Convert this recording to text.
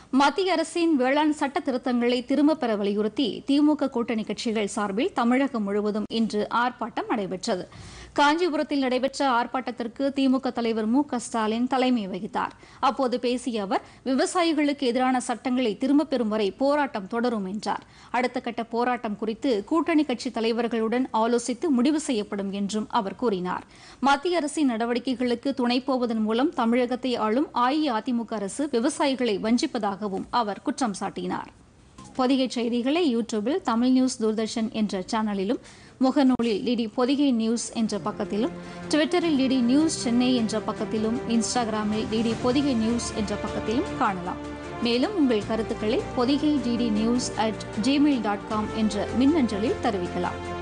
மத்திய அரசின் வேளாண் சட்ட திருத்தங்களை திரும்பப் பெற வலியுறுத்தி திமுக கூட்டணி கட்சிகள் சார்பில் தமிழகம் முழுவதும் இன்று ஆர்ப்பாட்டம் நடைபெற்றது காஞ்சிபுரத்தில் நடைபெற்ற ஆர்ப்பாட்டத்திற்கு திமுக தலைவர் மு க ஸ்டாலின் தலைமை வகித்தார் அப்போது பேசிய அவர் விவசாயிகளுக்கு எதிரான சட்டங்களை திரும்பப் பெறும் வரை போராட்டம் தொடரும் என்றார் அடுத்த கட்ட போராட்டம் குறித்து கூட்டணி கட்சி தலைவர்களுடன் ஆலோசித்து முடிவு செய்யப்படும் என்றும் அவர் கூறினார் மத்திய அரசின் நடவடிக்கைகளுக்கு துணை போவதன் மூலம் தமிழகத்தை ஆளும் அஇஅதிமுக அரசு விவசாயிகளை வஞ்சிப்பதாகவும் அவர் குற்றம் சாட்டினார் பொதிகை செய்திகளை யூடியூபில் தமிழ் நியூஸ் தூர்தர்ஷன் என்ற சேனலிலும் முகநூலில் டிடி பொதிகை நியூஸ் என்ற பக்கத்திலும் ட்விட்டரில் டிடி நியூஸ் சென்னை என்ற பக்கத்திலும் இன்ஸ்டாகிராமில் டிடி பொதிகை நியூஸ் என்ற பக்கத்திலும் காணலாம் மேலும் உங்கள் கருத்துக்களை Podhigai DD news at Gmail dot com என்ற மின்னஞ்சலில் தெரிவிக்கலாம்